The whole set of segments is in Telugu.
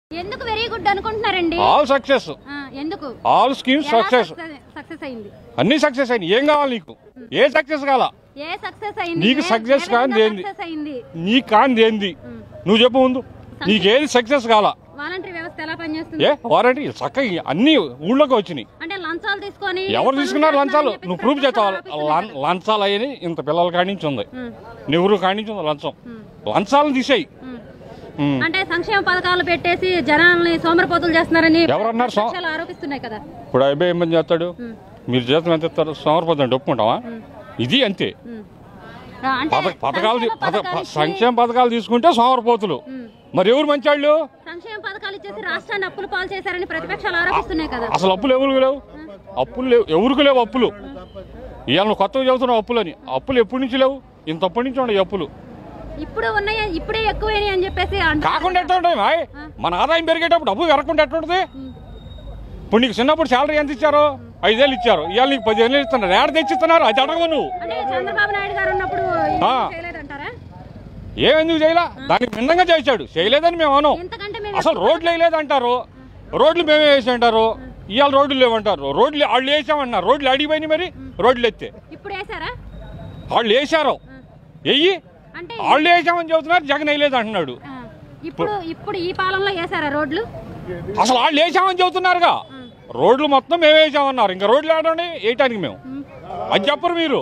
ఎందుకు వెరీ గుడ్ అనుకుంటున్నారండి ఆల్ సక్సెస్ ఆ, ఎందుకు ఆల్ స్కీమ్స్ సక్సెస్ సక్సెస్ అయింది అన్ని సక్సెస్ అయినాయి ఏం కావాలి నీకు ఏ సక్సెస్ కావాలా ఏ సక్సెస్ అయింది నీకు ఏ- success ఏ విధంగా కానిది ఏంది? success అయింది నీకు కాంది ఏంది నువ్వు చెప్పు ముందు నీకేది సక్సెస్ కావాలా వాలంటరీ వ్యవస్థ ఎలా పనిచేస్తుంది ఏ వారంటీ చక్కగా అన్ని ఊళ్ళోకి వచ్చినాయి అంటే లంచాలు తీసుకొని ఎవరు తీసుకున్నారు పనులు లంచాలు చేస్తున్నారని నువ్వు ప్రూఫ్ చెప్పేసి చేస్తావు ప్రతిపక్షాలు లం- లంచాలు అయ్యని ఇంత పిల్లల కాడి నుంచి ఉంది ఉమ్, నెవరు కాడి నుంచి ఉంది లంచం లంచాలను తీసేయి ఉమ్. అంటే సంక్షేమ పథకాలు పెట్టేసి జనాల్ని సోమరపోతులు చేస్తున్నారని ఎవరన్నారు సో- ప్రతిపక్షాలు ఆరోపిస్తున్నాయి కదా ఇప్పుడు అబ్బాయి ఏమని చేస్తాడు మీరు జీతం ఎంత ఇస్తారు సోమరపోతుంది ఒప్పుకుంటావా ఇది అంతే ఉమ్. ఆ, అంటే పథ- పథకాలు తీ- సంక్షేమ పథ- పథకాలు ఇచ్చి- సంక్షేమ పథకాలు తీసుకుంటే సోమరపోతులు ఉమ్. మరి ఎవరు మంచాళ్ళు సంక్షేమ పథకాలు ఇచ్చేసి రాష్ట్రాన్ని అప్పులు పాలు చేశారని ప్రతిపక్షాలు ఆరోపిస్తున్నాయి కదా అసలు అప్పులు ఎవరికి లేవు అప్పులు లేవు ఎవరికి లేవు అప్పులు ఇవాళ నువ్వు కొత్తగా చదువుతున్నావు అప్పులని అప్పులు ఎప్పటి నుంచి లేవు ఇంత అప్పటి నుంచి ఉన్నాయి అప్పులు ఇప్పుడు ఉన్నాయి ఇప్పుడే ఎక్కువైనాయి అని చెప్పేసి అంటున్నారు. కాకుండా ఎట్లా ఉంటాయి మాయ్? మన ఆదాయం పెరిగేటప్పుడు డబ్బు పెరగకుండా ఎట్లా ఉంటుంది ఇప్పుడు నీకు చిన్నప్పుడు శాలరీ ఎంత ఇచ్చారు ఐదేళ్ళు ఇచ్చారు ఇవాళ నీకు పదిహేను ఇస్తున్నారు ఏడ తెచ్చిస్తున్నారు అది అడగవు నువ్వు అంటే చంద్రబాబు నాయుడు గారు ఉన్నప్పుడు ఏం ఆ. చేయలేదంటారా ఏమెందుకు చేయలా దానికి భిన్నంగా చేశాడు చేయలేదని మేము అనం ఎంతకంటే మేము అసలు రోడ్లు వేయలేదు అంటారు రోడ్లు మేమే వేసి అంటారు ఇవాళ రోడ్లు లేవంటారు రోడ్లు వాళ్ళు వేసామన్నారు రోడ్లు అడిగిపోయినాయి మరి రోడ్లు ఎత్తే ఇప్పుడు వేసారా వాళ్ళు వేసారు వెయ్యి అంటే వాళ్ళు వేసామని చెబుతున్నారు జగన్ వేయలేదు అంటున్నాడు ఆ, ఇప్పుడు ఇప్పుడు ఈ పాలనలో వేసారా రోడ్లు అసలు వాళ్ళు వేసామని చెబుతున్నారుగా రోడ్లు మొత్తం మేమే వేసామన్నారు ఇంకా రోడ్లు ఆడండి వేయటానికి మేము అది చెప్పరు మీరు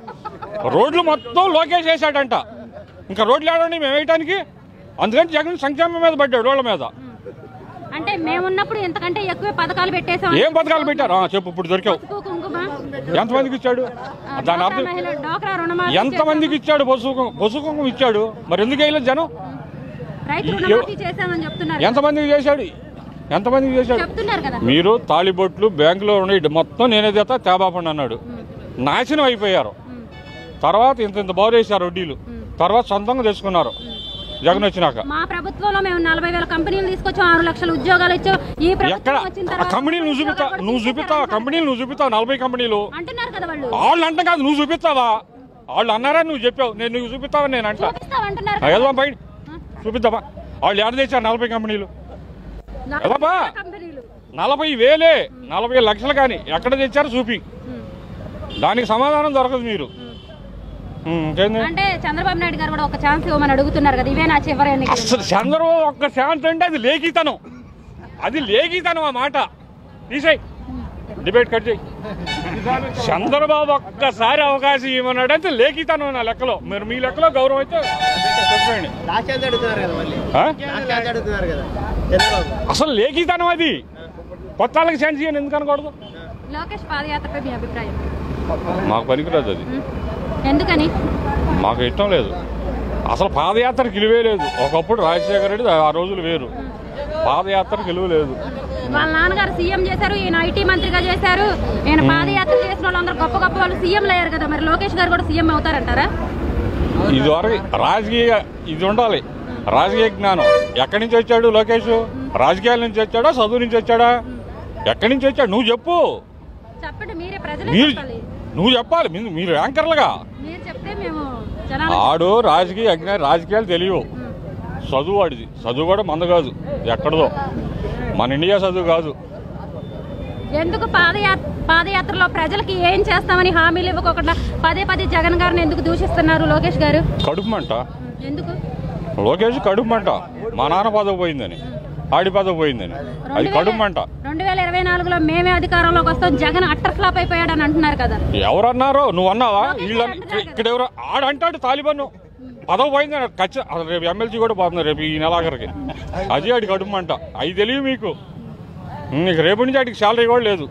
రోడ్లు మొత్తం లోకేష్ వేసాడంట ఇంకా రోడ్లు ఆడండి మేము వేయటానికి అందుకని జగన్ సంక్షేమం మీద పడ్డాడు రోడ్ల మీద అంటే మేమున్నప్పుడు ఎంతకంటే ఎక్కువ పథకాలు పెట్టేసాం ఏం పథకాలు పెట్టారు ఆ, చెప్పు ఇప్పుడు దొరికావు పసుపు, కుంకుమ ఎంతమందికి ఇచ్చాడు ఆ, దాని డ్వాక్రా అర్థం మహిళ డ్వాక్రా రుణమాఫీ ఎంతమందికి ఇచ్చాడు పసుపు కుంకుమ- పసుపు కుంకుమ ఇచ్చాడు మరి ఎందుకు వేయలేదు జనం చేశాం. రైతు ఈ- రుణమాఫీ చేశామని చెప్తున్నారు ఎంతమందికి చేశాడు ఎంతమందికి చేశాడు చెప్తున్నారు కదా మీరు తాళిబొట్లు బ్యాంకులో ఉన్నాయి మొత్తం నేనే చేస్తా తేబాపండి అన్నాడు నాశనం అయిపోయారు తర్వాత ఇంత ఇంత బారేసారు వడ్డీలు తర్వాత సొంతంగా తెచ్చుకున్నారు జగన్ వచ్చినాక మా ప్రభుత్వంలో మేము నలభై వేల కంపెనీలు తీసుకొచ్చాం ఆరు లక్షల ఉద్యోగాలు ఇచ్చాం ఈ ఎక్కడ ప్రభుత్వం వచ్చిన ఆ తర్వాత కంపెనీలు నువ్వు చూపిస్తా ఉద్యోగాలు నువ్వు కూడా చూపిస్తావా తీసేశారు కంపెనీలు నువ్వు చూపిస్తావు నలభై కంపెనీలు అంటున్నారు కదా వాళ్ళు వాళ్ళు అంట కాదు నువ్వు చూపిస్తావా వాళ్ళు అన్నారా నువ్వు చెప్పావు నేను నువ్వు చూపిస్తావా నేను అంట చూపిస్తాం అంటున్నారు ఆ, కదా. వెళ్దాం బయట చూపిద్దామా వాళ్ళు ఎడ తెచ్చారు నలభై కంపెనీలు నలభై ఎలాబా? వేల కంపెనీలు నలభై వేలే నలభై లక్షలు కానీ ఎక్కడ తెచ్చారు చూపి ఉమ్. దానికి సమాధానం దొరకదు మీరు ఉమ్, ఇంకేంది అంటే చంద్రబాబు నాయుడు గారు కూడా ఒక ఛాన్స్ ఇవ్వమని అడుగుతున్నారు కదా ఇవే నా చివరి ఎన్నికలు అసలు చంద్రబాబు ఒక్క శాంతి అంటే అది లేఖితనం అది లేఖితనం ఆ మాట తీసేయి డిబేట్ కట్ చేయి చంద్రబాబు ఒక్కసారి అవకాశం ఇవ్వమన్నాడంటే లేఖితనం నా లెక్కలో మీరు మీ లెక్కలో గౌరవం అయితే చెప్పండి లాస్ట్ ఛాన్స్ అడుగుతున్నారు కదా మళ్ళీ ఆ? లాస్ట్ ఛాన్స్ అడుగుతున్నారు కదా చంద్రబాబు అసలు లేఖితనం అది కొత్త వాళ్ళకి ఛాన్స్ ఇవ్వను ఎందుకు అనకూడదు లోకేష్ పాదయాత్రపై మీ అభిప్రాయం మాకు పనికిరాదు అది ఉమ్. ఎందుకని మాకు ఇష్టం లేదు అసలు పాదయాత్రకు విలువే లేదు ఒకప్పుడు రాజశేఖర రెడ్డి ఆ రోజులు వేరు పాదయాత్రకు విలువ లేదు వాళ్ళ నాన్నగారు సీఎం చేశారు ఈయన ఐటీ మంత్రిగా చేశారు ఈయన పాదయాత్ర చేసిన వాళ్ళందరూ గొప్ప గొప్ప వాళ్ళు సీఎం అయ్యారు కదా మరి లోకేష్ గారు కూడా సీఎం అవుతారంటారా ఇదివరకు రాజకీయ ఇది ఉండాలి రాజకీయ జ్ఞానం ఎక్కడి నుంచి వచ్చాడు లోకేష్ రాజకీయాల నుంచి వచ్చాడా చదువు నుంచి వచ్చాడా ఎక్కడి నుంచి వచ్చాడు నువ్వు చెప్పు చెప్పండి మీరే ప్రజలే మీరు చెప్పాలి నువ్వు చెప్పాలి మీ- మీరు యాంకర్లుగా మీరు చెప్తే మేము జనాలు ఆడు రాజకీయ అజ్ఞా రాజకీయాలు తెలియవు చదువు వాడిది చదువు కూడా మంద కాదు ఎక్కడదో మన ఇండియా చదువు కాదు ఎందుకు పాదయాత్ర పాదయాత్రలో ప్రజలకి ఏం చేస్తామని హామీలు ఇవ్వకుండా పదే పదే జగన్ గారిని ఎందుకు దూషిస్తున్నారు లోకేష్ గారు కడుపు మంట ఎందుకు లోకేష్ కడుపు మంట మా నాన్న పదవి పోయిందని ఆడి పదవి పోయిందని అది కడుపు మంట రెండు వేల ఇరవై నాలుగులో మేమే అధికారంలోకి వస్తాం జగన్ అట్టర్ ఫ్లాప్ అయిపోయాడు అని అంటున్నారు కదా ఎవరన్నారో నువ్వు అన్నావా వీళ్ళ ఇక్కడ ఎవరు ఆడంటాడు తాలిబాన్ పదవి పోయింది ఖచ్చితంగా అసలు రేపు ఎమ్మెల్సీ కూడా పోతుంది రేపు ఈ నెలాఖరికి అది ఆడి కడుపు మంట అవి తెలియదు మీకు ఉమ్, ఇక రేపు నుంచి ఆడికి శాలరీ కూడా లేదు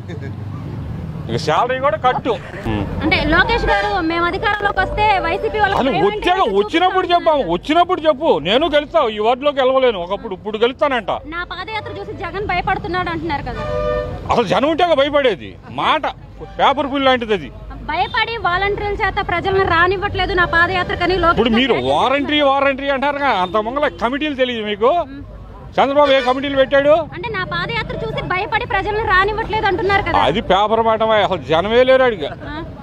ఇక శాలరీ కూడా కట్టు ఉమ్. అంటే లోకేష్ గారు మేము అధికారంలోకి వస్తే వైసీపీ వాళ్ళకి అసలు భయం వచ్చాక ఏంటి? వచ్చినప్పుడు చెప్పాము వచ్చినప్పుడు చెప్పు నేను గెలుస్తావు ఈ వార్డులోకి వెళ్ళలేను ఒకప్పుడు ఇప్పుడు గెలుస్తానంట నా పాదయాత్ర చూసి జగన్ భయపడుతున్నాడు అంటున్నారు కదా అసలు జనం ఉంటే భయపడేది మాట పేపర్ పుల్ లాంటిది అది భయపడి వాలంటీర్ల చేత ప్రజలను రానివ్వట్లేదు నా పాదయాత్రకని లోకేష్ ఇప్పుడు మీరు గారు వారంటీ వారంటీ అంటారు కదా, అంత మంగళ కమిటీలు తెలియదు మీకు చంద్రబాబు ఏ కమిటీలు పెట్టాడు అంటే నా పాదయాత్ర చూసి భయపడి ప్రజలను రానివ్వట్లేదు అంటున్నారు కదా అది పేపర్ మాట అసలు జనమే లేరు అడిగా ఆ?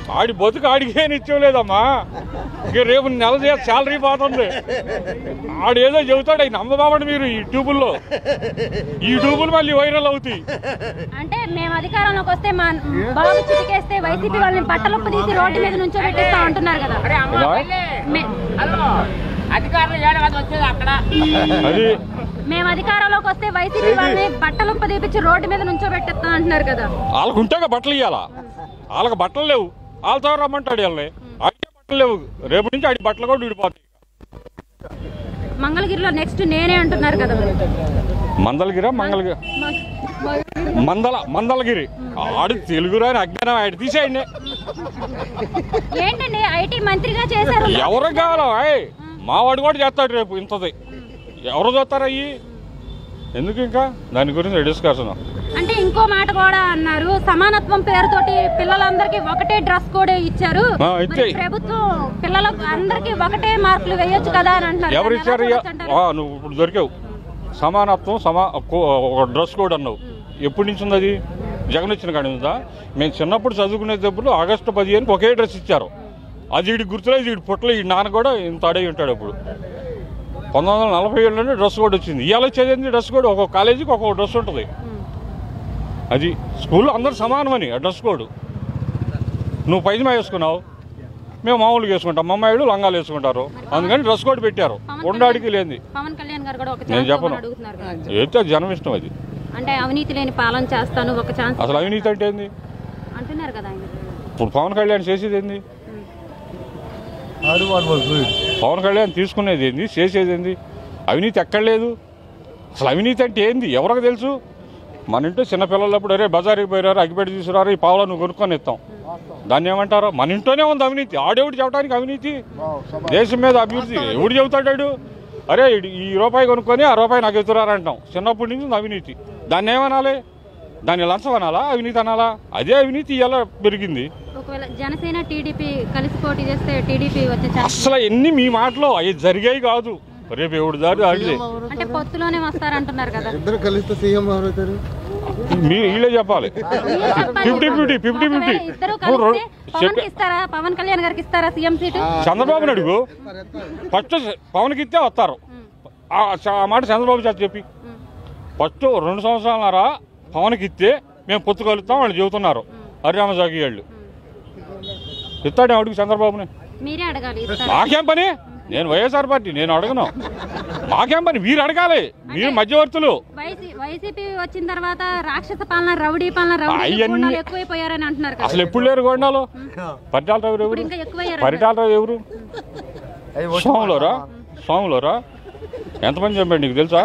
ఆడి బతుకు ఆడికి ఏం ఇచ్చేలేదమ్మా ఇక రేపు నెల చేసి శాలరీ పోతుంది ఆడేదో చెబుతాడు అవి నమ్మబామండి మీరు ఈ ట్యూబుల్లో ఈ ట్యూబులు మళ్ళీ వైరల్ అవుతాయి అంటే మేము అధికారంలోకి వస్తే మా బాబు చిటికేస్తే వైసీపీ వాళ్ళని బట్టలొప్పు తీసి రోడ్డు మీద నుంచో పెట్టేస్తా అంటున్నారు కదా ఇలా? మే- అధికారులు ఏడు కదా వచ్చేది అక్కడ అది మేము అధికారంలోకి వస్తే వైసీపీ వాళ్ళని బట్టలొప్పు తీపిచ్చి రోడ్డు మీద నుంచో పెట్టేస్తా అంటున్నారు కదా వాళ్ళకు ఉంటేగా బట్టలు ఇవ్వాలా వాళ్ళకి బట్టలు లేవు వాళ్ళతో రమ్మంటాడు వాళ్ళని ఆడికే బట్టలు లేవు రేపు నుంచి ఆడి బట్టలు కూడా విడిపోతాయి మంగళగిరిలో నెక్స్ట్ నేనే అంటున్నారు కదా మరి. మందలగిరా మంగళగిరి మ- మ- మందల మందలగిరి ఆడు తెలుగు రాని అజ్ఞానం ఆడి తీసేయండి ఏంటండి ఐటీ మంత్రిగా చేశారు ఎవరు కావాలో ఆయ్ మావాడు కూడా చేస్తాడు రేపు ఇంతది ఎవరు చూస్తారు అయ్యి ఎందుకు ఇంకా దాని గురించి డిస్కషన్ అంటే ఇంకో మాట కూడా అన్నారు సమానత్వం పేరుతోటి పిల్లలందరికీ ఒకటే డ్రెస్ కోడ్ ఇచ్చారు ఆ, మరి ఇచ్చేయ్. ప్రభుత్వం పిల్లలకు అందరికీ ఒకటే మార్కులు వేయొచ్చు కదా అని అంటున్నారు ఎవరు దాన్ని ఇచ్చారు ఎలా ఇయ్య? చూడొచ్చు అంటారు? ఆ, నువ్వు ఇప్పుడు దొరికావు సమానత్వం సమా కో- ఒక డ్రెస్ కోడ్ అన్నావు ఎప్పటి నుంచి ఉంది అది జగన్ వచ్చిన కాడి ఉందా మేము చిన్నప్పుడు చదువుకునేటప్పుడు ఆగస్టు పదిహేనుకి ఒకే డ్రెస్ ఇచ్చారు అది వీడికి గుర్తులేదు వీడి పుట్టలు ఈ నాన్న కూడా ఇంత అడై ఉంటాడు అప్పుడు పంతొమ్మిది వందల నలభై ఏడులోనే డ్రెస్ కోడ్ వచ్చింది ఇవాళ వచ్చేది ఏంది డ్రెస్ కోడ్ ఒక్కొక్క కాలేజీకి ఒక్కొక్క డ్రెస్ ఉంటుంది అది స్కూల్లో అందరు సమానమని ఆ డ్రెస్ కోడ్ నువ్వు పైజమా వేసుకున్నావు మేము మామూలుగా వేసుకుంటాం మా అమ్మాయిలు లంగాలు వేసుకుంటారు అందుకని డ్రెస్ కోడ్ పెట్టారు పవన్ ఉండాడికి కళ్యాణ్- లేనిది పవన్ కళ్యాణ్ గారు కూడా ఒక నేను ఛాన్స్ చెప్పను. ఇవ్వమని అడుగుతున్నారు కదా. అయితే అది జనం ఇష్టం అది అంటే అవినీతి లేని పాలన చేస్తాను ఒక ఛాన్స్ అసలు అవినీతి అంటే ఏంది అంటున్నారు కదా ఆయన ఇప్పుడు పవన్ కళ్యాణ్ చేసేది ఏంది పవన్ కళ్యాణ్ తీసుకునేది ఏంది చేసేది ఏంది అవినీతి ఎక్కడ లేదు అసలు అవినీతి అంటే ఏంది ఎవరికి తెలుసు మన ఇంట్లో చిన్నపిల్లలప్పుడు అరే బజార్కి పోయారు అగ్గిపెట్టి తీసుకురారు ఈ పావులో నువ్వు కొనుక్కొని ఇస్తాం దాన్ని ఏమంటారు మన ఇంట్లోనే ఉంది అవినీతి ఆడేవుడు చెప్పడానికి అవినీతి దేశం మీద అభివృద్ధి ఎవడు చెబుతాడాడు అరే ఈడు ఈ రూపాయి కొనుక్కొని ఆ రూపాయి నాకు ఎత్తురారంటాం చిన్నప్పటి నుంచి ఉంది అవినీతి దాన్ని ఏమనాలి దాన్ని లంచం అనాలా అవినీతి అనాలా అదే అవినీతి ఇలా పెరిగింది ఒకవేళ జనసేన టీడీపీ కలిసి పోటీ చేస్తే టీడీపీ వచ్చే ఛాన్స్ అసలు ఎన్ని మీ మాటలో అవి జరిగాయి కాదు రేపు ఎవడు దారి ఆడిదే అంటే పొత్తులోనే వస్తారంటున్నారు కదా ఇద్దరు కలిస్తే సీఎం ఎవరైతారు మీ వీళ్ళే చెప్పాలి మీరు చెప్పండి. ఫిఫ్టీ ఫిఫ్టీ ఫిఫ్టీ ఫిఫ్టీ ఒకవేళ ఇద్దరు నువ్వు కలిస్తే రెండు- పవన్ చెప్పే కి ఇస్తారా పవన్ కళ్యాణ్ గారికి ఇస్తారా సీఎం సీటు చంద్రబాబు అడుగు ఫస్ట్ పవన్కి ఇస్తే వస్తారు ఆ చ- ఆ మాట చంద్రబాబు చేత చెప్పి ఫస్ట్ రెండు సంవత్సరాలన్నారా పవన్కి ఇస్తే మేము పొత్తు కలుస్తాం వాళ్ళు చెబుతున్నారు హరిరామ జాగి వాళ్ళు ఇస్తాడే అడుగు చంద్రబాబుని మీరే అడగాలి ఇస్తారా మాకేం పని నేను వైఎస్ఆర్ పార్టీ నేను అడగను మాకేం పని మీరు అడగాలి మీరు మధ్యవర్తులు వైసీ వైసీపీ వచ్చిన తర్వాత రాక్షస పాలన రౌడీ పాలన రౌడీ అయ్యన్ని- గుండాలు ఎక్కువైపోయారని అంటున్నారు కదా అసలు ఎప్పుడు లేరు గొండాలు పరిటాల రావు ఇప్పుడు ఎవరు ఇంకా ఎక్కువయ్యారు పరిటాల రావు ఎవరు సోములోరా సోములోరా ఎంతమంది చెప్పండి నీకు తెలుసా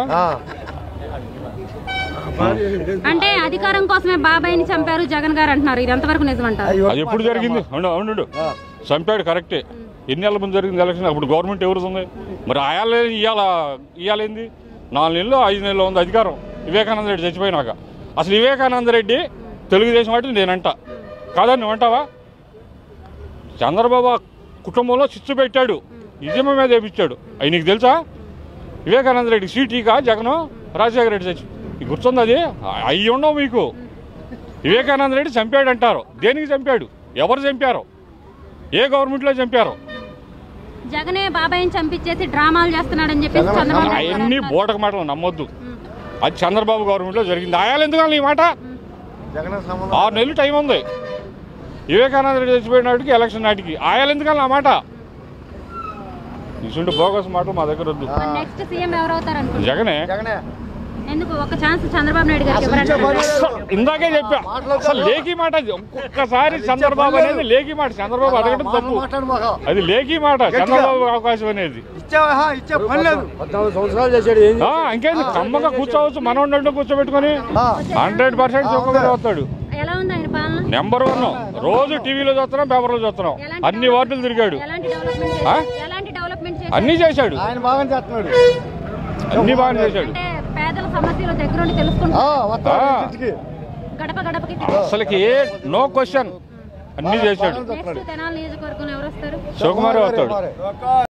అంటే అధికారం కోసమే బాబాయ్ని చంపారు జగన్ గారు అంటున్నారు ఇది ఎంతవరకు నిజమంటారు అది ఎప్పుడు జరిగింది అవును అవును చంపాడు కరెక్టే ఎన్ని నెలల ముందు జరిగింది ఎలక్షన్ అప్పుడు గవర్నమెంట్ ఎవరు ఉంది మరి ఆయాల ఇవాళ ఇవాళేంది నాలుగు నెలలు ఐదు నెలలు ఉంది అధికారం వివేకానంద రెడ్డి చచ్చిపోయినాక అసలు వివేకానంద రెడ్డి తెలుగుదేశం అంటే నేనంట కాదని నువ్వు అంటావా చంద్రబాబు ఆ కుటుంబంలో చిచ్చు పెట్టాడు నిజమే మీద వేపించాడు అవి నీకు తెలుసా వివేకానంద రెడ్డి సీటీకా జగన్ రాజశేఖర రెడ్డి చచ్చి నీకు గుర్తుంది అది అవి ఉండవు మీకు వివేకానంద రెడ్డి చంపాడు అంటారు దేనికి చంపాడు ఎవరు చంపారు ఏ గవర్నమెంట్లో చంపారు జగనే బాబాయ్ని చంపించేసి డ్రామాలు చేస్తున్నాడని చెప్పేసి చంద్రబాబు నాయుడు గారు అవన్నీ అంటున్నారు. బోటక మాటలు నమ్మొద్దు అది చంద్రబాబు గవర్నమెంట్లో జరిగింది ఆయాలు ఎందుకు ఈ మాట జగన్ సంబంధం ఆరు నెలలు టైం ఉంది వివేకానంద రెడ్డి చచ్చిపోయిన నాటికి ఎలక్షన్ నాటికి ఆయాలు ఎందుకని ఆ మాట ఇటువంటి బోగస్ మాటలు మా దగ్గర వద్దు మరి నెక్స్ట్ సీఎం ఎవరు అవుతారు అనుకుంటున్నారు జగనే జగనే ఎందుకు ఒక ఛాన్స్ చంద్రబాబు నాయుడు గారికి ఇవ్వరంటారు అసలు ఇందాకే చెప్పా అసలు లేఖీ మాట అది. ఒక్కొక్కసారి చంద్రబాబు అనేది లేఖీ మాట చంద్రబాబు అడగడం తప్పు మాట్లాడు మాకు అది లేఖీ మాట చంద్రబాబు అవకాశం అనేది ఇచ్చావా ఇచ్చే పని లేదు పద్నాలుగు సంవత్సరాలు చేశాడు ఏం ఆ, ఇంకేంది కమ్మగా కూర్చోవచ్చు మనోడు కూర్చోబెట్టుకొని హండ్రెడ్ పర్సెంట్ చొక్కగా వస్తాడు ఎలా ఉంది ఆయన పాలన నెంబర్ వన్ రోజు టీవీలో చూస్తున్నాం పేపర్లో చూస్తున్నాం అన్ని వార్డులు తిరిగాడు ఎలాంటి డెవలప్మెంట్ ఆ? చేశారు? ఎలాంటి డెవలప్మెంట్ చేశారు? అన్ని చేశాడు ఆయన బాగా చేస్తున్నాడు అన్ని బాగా చేశాడు అంటే పేదల సమస్యలు దగ్గరుండి తెలుసుకుంటా వస్తాడు ఆ. ఇంటికి. గడప గడపకి అసలుకి ఏ నో క్వశ్చన్ అన్ని చేశాడు నెక్స్ట్ తెనాలి నియోజకవర్గం ఎవరు వస్తారు శివకుమార్ వస్తాడు